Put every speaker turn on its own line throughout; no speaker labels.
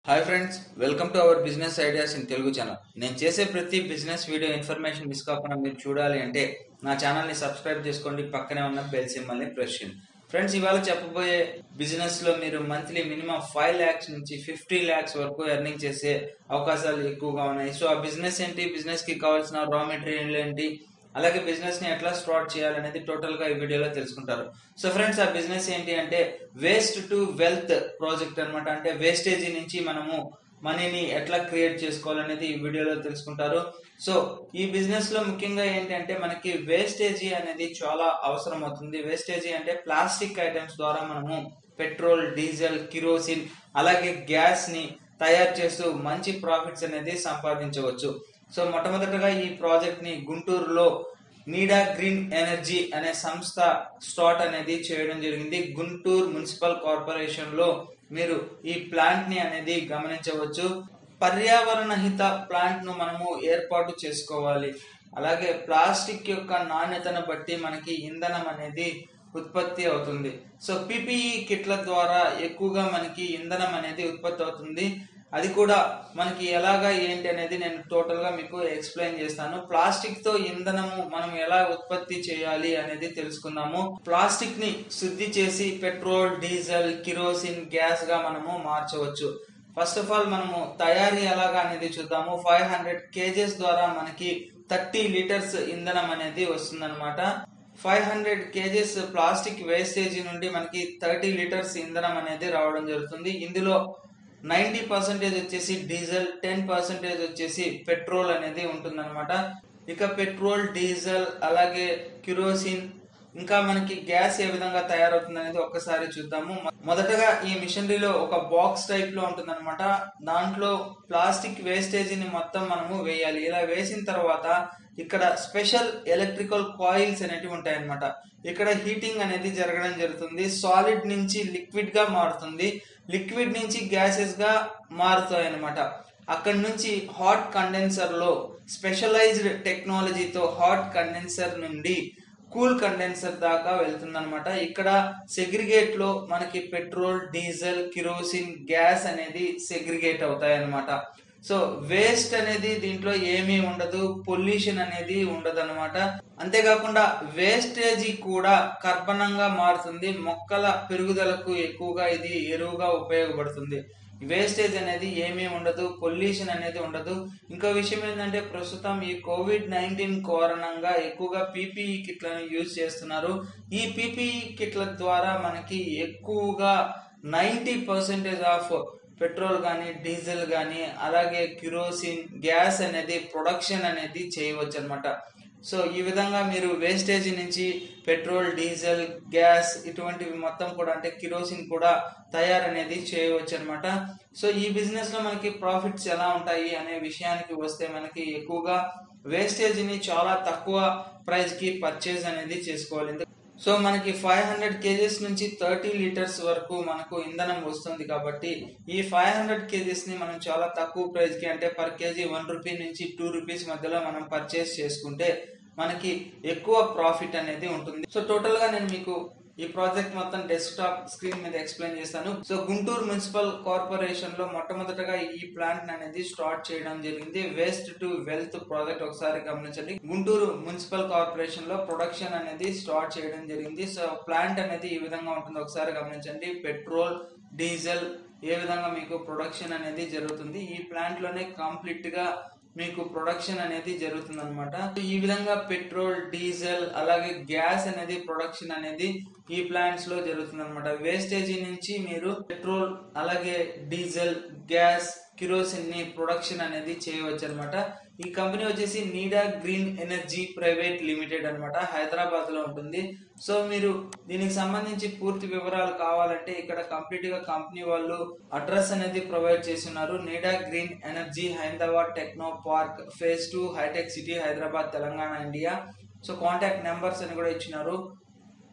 hi friends welcome to our business ideas in Telugu channel నేను చేసే ప్రతి బిజినెస్ వీడియో ఇన్ఫర్మేషన్ మిస్ కాకుండా మీరు చూడాలి అంటే నా ఛానల్ని సబ్స్క్రైబ్ చేసుకోండి పక్కనే ఉన్న బెల్ సింబల్ని ప్రెస్ చేయండి ఫ్రెండ్స్ ఇవాళ చెప్పబోయే బిజినెస్ లో మీరు మంత్లీ మినిమం ఫైవ్ ల్యాక్స్ నుంచి ఫిఫ్టీ ల్యాక్స్ వరకు ఎర్నింగ్ చేసే అవకాశాలు ఎక్కువగా ఉన్నాయి సో ఆ బిజినెస్ ఏంటి బిజినెస్ కి కావాల్సిన రా మెటీరియల్ ఏంటి అలాగే బిజినెస్ ని ఎట్లా స్టార్ట్ చేయాలనేది టోటల్ గా ఈ వీడియోలో తెలుసుకుంటారు సో ఫ్రెండ్స్ ఆ బిజినెస్ ఏంటి అంటే వేస్ట్ టు వెల్త్ ప్రాజెక్ట్ అన్నమాట అంటే వేస్టేజీ నుంచి మనము మనీని ఎట్లా క్రియేట్ చేసుకోవాలనేది ఈ వీడియోలో తెలుసుకుంటారు సో ఈ బిజినెస్ లో ముఖ్యంగా ఏంటి అంటే మనకి వేస్టేజీ అనేది చాలా అవసరం అవుతుంది వేస్టేజీ అంటే ప్లాస్టిక్ ఐటమ్స్ ద్వారా మనము పెట్రోల్ డీజిల్ కిరోసిన్ అలాగే గ్యాస్ ని తయారు చేస్తూ మంచి ప్రాఫిట్స్ అనేది సంపాదించవచ్చు సో మొట్టమొదటగా ఈ ప్రాజెక్ట్ ని గుంటూరులో నీడా గ్రీన్ ఎనర్జీ అనే సంస్థ స్టార్ట్ అనేది చేయడం జరిగింది గుంటూరు మున్సిపల్ కార్పొరేషన్ లో మీరు ఈ ప్లాంట్ ని అనేది గమనించవచ్చు పర్యావరణ హిత ప్లాంట్ ను మనము ఏర్పాటు చేసుకోవాలి అలాగే ప్లాస్టిక్ యొక్క నాణ్యతను బట్టి మనకి ఇంధనం అనేది ఉత్పత్తి అవుతుంది సో పిపిఈ కిట్ల ద్వారా ఎక్కువగా మనకి ఇంధనం అనేది ఉత్పత్తి అవుతుంది అది కూడా మనకి ఎలాగా ఏంటి అనేది నేను టోటల్ గా మీకు ఎక్స్ప్లెయిన్ చేస్తాను ప్లాస్టిక్ తో ఇంధనము మనం ఎలా ఉత్పత్తి చేయాలి అనేది తెలుసుకుందాము ప్లాస్టిక్ ని శుద్ధి చేసి పెట్రోల్ డీజిల్ కిరోసిన్ గ్యాస్ గా మనము మార్చవచ్చు ఫస్ట్ ఆఫ్ ఆల్ మనము తయారీ ఎలాగా అనేది చూద్దాము ఫైవ్ హండ్రెడ్ కేజెస్ ద్వారా మనకి థర్టీ లీటర్స్ ఇంధనం అనేది వస్తుందన్నమాట five hundred KGs plastic wastage నుండి మనకి థర్టీ లీటర్స్ ఇంధనం అనేది రావడం జరుగుతుంది ఇందులో నైంటీ పర్సెంటేజ్ వచ్చేసి డీజిల్ టెన్ పర్సెంటేజ్ వచ్చేసి పెట్రోల్ అనేది ఉంటుందన్నమాట ఇక పెట్రోల్ డీజిల్ అలాగే కిరోసిన్ ఇంకా మనకి గ్యాస్ ఏ విధంగా తయారవుతుంది అనేది ఒక్కసారి చూద్దాము మొదటగా ఈ మిషనరీలో ఒక బాక్స్ టైప్ లో ఉంటుందన్నమాట దాంట్లో ప్లాస్టిక్ వేస్టేజీని మొత్తం మనము వేయాలి ఇలా వేసిన తర్వాత ఇక్కడ స్పెషల్ ఎలక్ట్రికల్ కాయిల్స్ అనేటివి ఉంటాయి అనమాట ఇక్కడ హీటింగ్ అనేది జరగడం జరుగుతుంది సాలిడ్ నుంచి లిక్విడ్ గా మారుతుంది లిక్విడ్ నుంచి గ్యాసెస్ గా మారుతాయి అనమాట అక్కడ నుంచి హాట్ కండెన్సర్ లో స్పెషలైజ్డ్ టెక్నాలజీతో హాట్ కండెన్సర్ నుండి కూల్ కండెన్సర్ దాకా వెళ్తుందన్నమాట ఇక్కడ సెగ్రిగేట్ లో మనకి పెట్రోల్ డీజిల్ కిరోసిన్ గ్యాస్ అనేది సెగ్రిగేట్ అవుతాయి అనమాట సో వేస్ట్ అనేది దీంట్లో ఏమీ ఉండదు పొల్యూషన్ అనేది ఉండదు అనమాట అంతేకాకుండా వేస్టేజీ కూడా కర్బనంగా మారుతుంది మొక్కల పెరుగుదలకు ఎక్కువగా ఇది ఎరువుగా ఉపయోగపడుతుంది వేస్టేజ్ అనేది ఏమీ ఉండదు పొల్యూషన్ అనేది ఉండదు ఇంకో విషయం ఏంటంటే ప్రస్తుతం ఈ కోవిడ్ నైన్టీన్ కారణంగా ఎక్కువగా పీపీఈ కిట్లను యూజ్ చేస్తున్నారు ఈ పీపీఈ కిట్ల ద్వారా మనకి ఎక్కువగా నైంటీ పర్సెంటేజ్ ఆఫ్ పెట్రోల్ కానీ డీజిల్ కానీ అలాగే కిరోసిన్ గ్యాస్ అనేది ప్రొడక్షన్ అనేది చేయవచ్చు అనమాట సో ఈ విధంగా మీరు వేస్టేజ్ నుంచి పెట్రోల్ డీజిల్ గ్యాస్ ఇటువంటివి మొత్తం కూడా అంటే కిరోసిన్ కూడా తయారనేది చేయవచ్చు అనమాట సో ఈ బిజినెస్ లో మనకి ప్రాఫిట్స్ ఎలా ఉంటాయి అనే విషయానికి వస్తే మనకి ఎక్కువగా వేస్టేజ్ ని చాలా తక్కువ ప్రైస్ కి పర్చేజ్ అనేది చేసుకోవాలి సో మనకి ఫైవ్ హండ్రెడ్ కేజెస్ నుంచి థర్టీ లీటర్స్ వరకు మనకు ఇంధనం వస్తుంది కాబట్టి ఈ ఫైవ్ హండ్రెడ్ కేజెస్ ని మనం చాలా తక్కువ ప్రైస్ కి అంటే పర్ కేజీ వన్ రూపీ నుంచి టూ రూపీస్ మధ్యలో మనం పర్చేస్ చేసుకుంటే మనకి ఎక్కువ ప్రాఫిట్ అనేది ఉంటుంది సో టోటల్ గా నేను మీకు ఈ ప్రాజెక్ట్ మొత్తం డెస్క్టాప్ స్క్రీన్ మీద ఎక్స్ప్లెయిన్ చేస్తాను సో గుంటూరు మున్సిపల్ కార్పొరేషన్ లో మొట్టమొదటగా ఈ ప్లాంట్ అనేది స్టార్ట్ చేయడం జరిగింది వేస్ట్ టు వెల్త్ ప్రాజెక్ట్ ఒకసారి గమనించండి గుంటూరు మున్సిపల్ కార్పొరేషన్ లో ప్రొడక్షన్ అనేది స్టార్ట్ చేయడం జరిగింది సో ప్లాంట్ అనేది ఈ విధంగా ఉంటుంది ఒకసారి గమనించండి పెట్రోల్ డీజిల్ ఏ విధంగా మీకు ప్రొడక్షన్ అనేది జరుగుతుంది ఈ ప్లాంట్ లోనే కంప్లీట్ గా మీకు ప్రొడక్షన్ అనేది జరుగుతుంది అనమాట ఈ విధంగా పెట్రోల్ డీజిల్ అలాగే గ్యాస్ అనేది ప్రొడక్షన్ అనేది ఈ ప్లాంట్స్ లో జరుగుతుంది అనమాట వేస్టేజీ నుంచి మీరు పెట్రోల్ అలాగే డీజిల్ గ్యాస్ కిరోసిన్ ని ప్రొడక్షన్ అనేది చేయవచ్చు అనమాట ఈ కంపెనీ వచ్చేసి నీడా గ్రీన్ ఎనర్జీ ప్రైవేట్ లిమిటెడ్ అనమాట హైదరాబాద్ లో ఉంటుంది సో మీరు దీనికి సంబంధించి పూర్తి వివరాలు కావాలంటే ఇక్కడ కంప్లీట్ గా కంపెనీ వాళ్ళు అడ్రస్ అనేది ప్రొవైడ్ చేస్తున్నారు Nida green energy Hyderabad techno park phase two hitech city Hyderabad Telangana India so contact numbers అని కూడా ఇచ్చినారు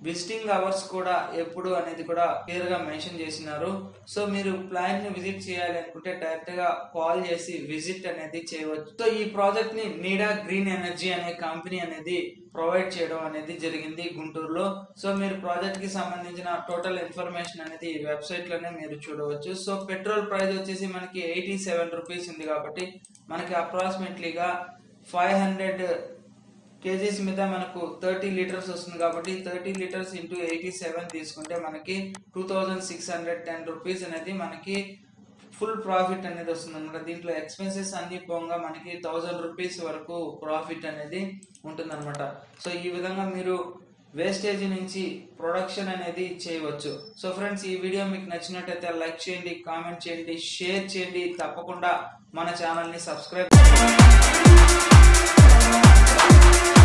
విజిటింగ్ అవర్స్ కూడా ఎప్పుడు అనేది కూడా క్లియర్ గా మెన్షన్ చేసినారు సో మీరు ప్లాంట్ ని విజిట్ చేయాలి అనుకుంటే డైరెక్ట్ గా కాల్ చేసి విజిట్ అనేది చేయవచ్చు సో ఈ ప్రాజెక్ట్ ని నీడా గ్రీన్ ఎనర్జీ అనే కంపెనీ అనేది ప్రొవైడ్ చేయడం అనేది జరిగింది గుంటూరులో సో మీరు ప్రాజెక్ట్ కి సంబంధించిన టోటల్ ఇన్ఫర్మేషన్ అనేది ఈ వెబ్సైట్ లోనే మీరు చూడవచ్చు సో పెట్రోల్ ప్రైస్ వచ్చేసి మనకి ఎయిటీ సెవెన్ రూపీస్ ఉంది కాబట్టి మనకి అప్రాక్సిమేట్లీగా ఫైవ్ హండ్రెడ్ కేజీస్ మీద మనకు థర్టీ లీటర్స్ వస్తుంది కాబట్టి thirty litres into eighty seven తీసుకుంటే మనకి two thousand six hundred ten rupees అనేది మనకి ఫుల్ ప్రాఫిట్ అనేది వస్తుంది అనమాట దీంట్లో ఎక్స్పెన్సెస్ అన్ని పోగా మనకి థౌజండ్ రూపీస్ వరకు ప్రాఫిట్ అనేది ఉంటుందన్నమాట సో ఈ విధంగా మీరు వేస్టేజ్ నుంచి ప్రొడక్షన్ అనేది చేయవచ్చు సో ఫ్రెండ్స్ ఈ వీడియో మీకు నచ్చినట్టయితే లైక్ చేయండి కామెంట్ చేయండి షేర్ చేయండి తప్పకుండా మన ఛానల్ని సబ్స్క్రైబ్